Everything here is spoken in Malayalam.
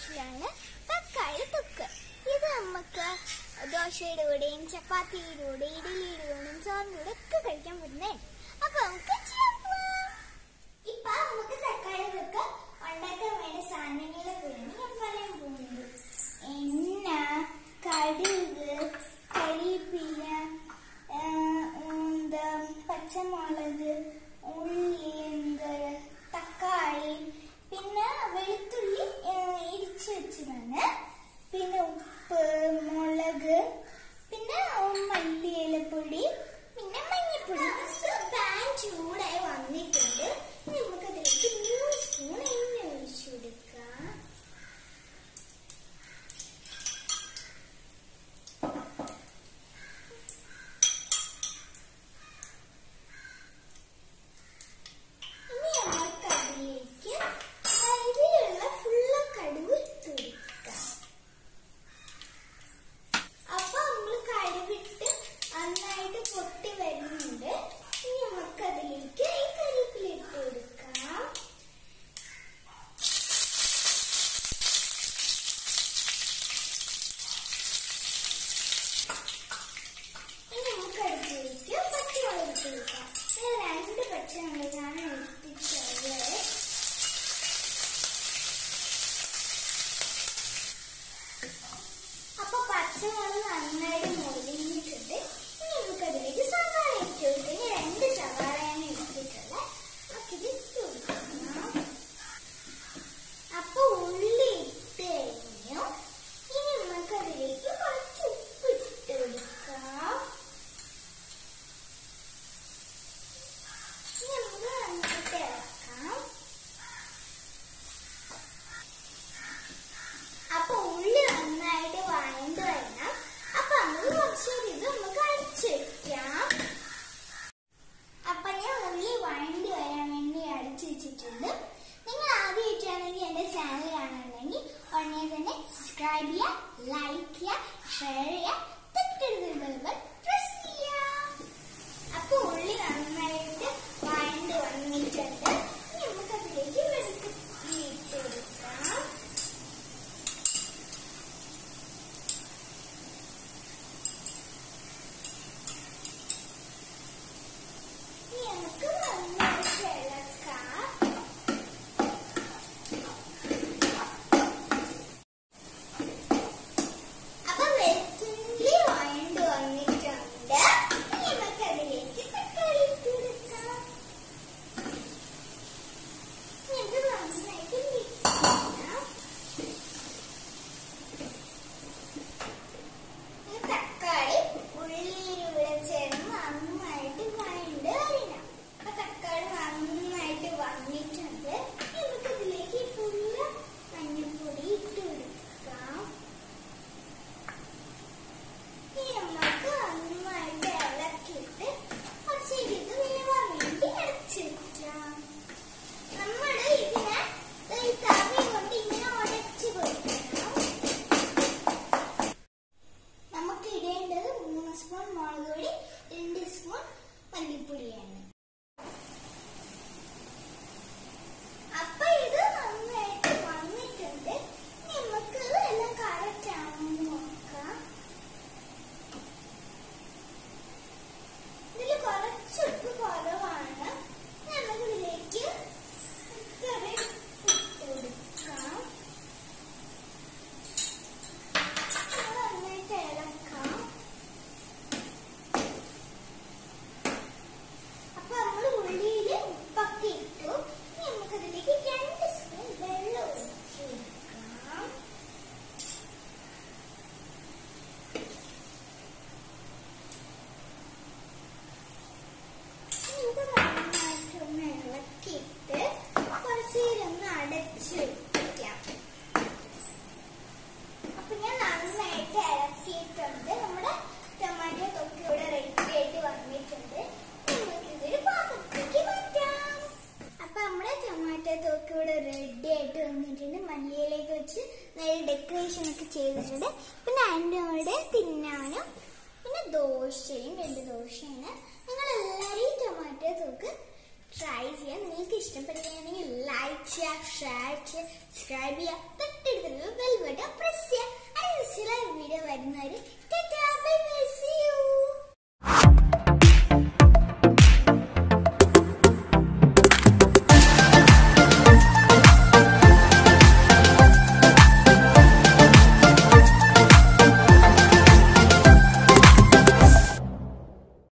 സ്പെഷ്യലാണ് തക്കാളി തൊക്ക് ഇത് നമുക്ക് ദോശയുടെ കൂടെയും ചപ്പാത്തിയുടെ കൂടെ ഇഡലിയുടെ കൂടെയും ചോറിന്റെ കൂടെ ഒക്കെ കഴിക്കാൻ പറ്റുന്നേ അപ്പൊ നമുക്ക് ചെയ്യാൻ പോവാം. ഇപ്പൊ നമുക്ക് തക്കാളി തൊക്ക് ഉണ്ടാക്കാൻ വേണ്ട സാധനങ്ങളെ കൂടെയാണ് ഞാൻ പറയാൻ പോകുന്നത് എണ്ണ കടുക് കരിപ്പില എന്താ പച്ചമുളക് ഉള്ളി എന്താ തക്കാളി പിന്നെ വെളുത്തുള്ളി ആ, ഇടിച്ച് വെച്ചതാണ് പിന്നെ ഉപ്പ് മുളക് പിന്നെ മല്ലിയിലപ്പൊടി പിന്നെ മഞ്ഞപ്പൊടി പാൻ ചൂടായി വന്നിട്ടുണ്ട് ഇനി നമുക്കതിലേക്ക് മൂന്ന് സ്പൂൺ എണ്ണ ഒഴിച്ചു കൊടുക്കാം ഇനി നമുക്ക് അതിലേക്ക് ഇതിലുള്ള ഫുള്ള് കടുക് ഇട്ട് കൊടുക്കാം അപ്പൊ നമ്മള് കടുകിട്ട് നന്നായിട്ട് പൊട്ടി വരുന്നുണ്ട് ഇനി നമുക്ക് അതിലേക്ക് ഈ കരിപ്പില ഇട്ട് കൊടുക്കാം ഇനി നമുക്ക് അതിലേക്ക് പച്ചമുളക് ഇട്ട് കൊടുക്കാം ഞാൻ രണ്ട് പച്ചമുളകാണ് എടുത്തിട്ടുള്ളത് അപ്പൊ പച്ചമുളക് നന്നായിട്ട് മുറിഞ്ഞിട്ടുണ്ട് ഇനി നമുക്ക് അതിലേക്ക് സവാള ഇട്ട് കൊടുക്കാം ഇനി രണ്ട് സവാളയാണ് എടുത്തിട്ടുള്ളത് നമുക്കിത് ഇട്ട് കൊടുക്കണം അപ്പൊ ഉള്ളി ഇട്ട് കഴിഞ്ഞു ഇനി നമുക്ക് അതിലേക്ക് കുറച്ച് ഉപ്പ് ഇട്ട് കൊടുക്കാം ഇനി നമുക്ക് നന്നായിട്ട് ഇളക്കാം അപ്പൊ ഉള്ളി നന്നായിട്ട് വഴണ്ട് വരണം അപ്പൊ നമുക്ക് കുറച്ചുകൂടി ഇത് നമുക്ക് അടിച്ചു വെക്കാം അപ്പൊ ഞാൻ ഉള്ളി വഴണ്ടി വരാൻ വേണ്ടി അടിച്ചു വെച്ചിട്ടുണ്ട് നിങ്ങൾ ആദ്യമായിട്ടാണെങ്കിൽ എന്റെ ചാനൽ കാണുന്നുണ്ടെങ്കിൽ ഉടനെ തന്നെ സബ്സ്ക്രൈബ് ചെയ്യുക ലൈക്ക് ചെയ്യുക ഷെയർ ചെയ്യുക തൊട്ടടുത്തുള്ള പ്രസ് ചെയ്യാം അപ്പൊ ഉള്ളി നന്നായിട്ട് വഴണ്ട് വന്നിട്ടുണ്ട് ഇനി നമുക്ക് അതിലേക്ക് വെളുത്തുള്ളി ഇട്ട് കൊടുക്കാം ഇനി നമുക്ക് നന്നായിട്ട് ഇളക്കാം അപ്പൊ വെളുത്തുള്ളി വഴണ്ട് വന്നിട്ടുണ്ട് ഇനി നമുക്ക് അതിലേക്ക് തക്കാളി ഇട്ട് കൊടുക്കാം ഇനി ഇത് നന്നായിട്ട് മിക്സ് ചെയ്യാം ഈ തക്കാളി ഉള്ളിയിലൂടെ ചേർന്ന് നന്നായിട്ട് വഴണ്ട് വരണം അപ്പൊ തക്കാളി നന്നായിട്ട് വന്നിട്ടുണ്ട് നമുക്ക് ഇതിലേക്ക് ഫുള്ള് മഞ്ഞൾപ്പൊടി ഇട്ട് കൊടുക്കാം ഇനി നമുക്ക് നന്നായിട്ട് ഇളക്കിയിട്ട് കുറച്ച് ഇത് വേവാൻ വേണ്ടി അടച്ചു വെക്കാം നമ്മൾ ഇതിനെ ഈ തവി കൊണ്ട് ഇങ്ങനെ ഉടച്ചു കൊടുക്കണം നമുക്ക് ഇടേണ്ടത് മൂന്ന് സ്പൂൺ മുളക് പൊടി രണ്ട് സ്പൂൺ മല്ലിപ്പൊടിയാണ് അപ്പൊ ഇത് നന്നായിട്ട് വന്നിട്ടുണ്ട് ഇനി നമുക്ക് ഇത് എല്ലാം കറക്റ്റ് ആണെന്ന് നോക്കാം ഇതിൽ കുറച്ച് ഉപ്പ് കുറവാണ് നമുക്ക് ഇതിലേക്ക് ഇത്ര ഇട്ട് കൊടുക്കാം നന്നായിട്ട് ഇളക്കാം അപ്പൊ നമ്മൾ ഉള്ളിയില് ഉപ്പൊക്കെ ഇട്ടു ഇനി നമുക്കതിലേക്ക് രണ്ട് സ്പൂൺ വെള്ളം ഒഴിച്ച് കൊടുക്കാം ഇനി ഇത് നന്നായിട്ടൊന്ന് ഇളക്കിയിട്ട് കുറച്ച് നേരം ഒന്ന് അടച്ച് വെക്കാം അപ്പൊ ഞാൻ നന്നായിട്ട് ഇളക്കിയിട്ടുണ്ട് നമ്മുടെ ടൊമാറ്റോ തൊക്കെ ഇവിടെ റെഡി ആയിട്ട് വന്നിട്ടുണ്ട് നമുക്ക് ഇതൊരു പാത്രത്തിലേക്ക് മാറ്റാം അപ്പൊ നമ്മുടെ ടൊമാറ്റോ തൊക്കെ ഇവിടെ റെഡി ആയിട്ട് വന്നിട്ടുണ്ട് മല്ലിയിലേക്ക് വെച്ച് നല്ല ഡെക്കറേഷൻ ഒക്കെ ചെയ്തിട്ടുണ്ട് പിന്നെ അതിൻ്റെ കൂടെ തിന്നാനും പിന്നെ ദോശയും രണ്ട് ദോശയാണ് നിങ്ങൾ എല്ലാവരും ഈ ടൊമാറ്റോ തൊക്ക് ട്രൈ ചെയ്യാം നിങ്ങൾക്ക് ഇഷ്ടപ്പെടുകയാണെങ്കിൽ ലൈക്ക് ചെയ്യുക ഷെയർ ചെയ്യുക സബ്സ്ക്രൈബ് ചെയ്യുക തൊട്ടടുത്തുള്ള ബെൽ ബട്ടൺ പ്രസ് ചെയ്യുക അതിന് ചില വീഡിയോ വരുന്നവർ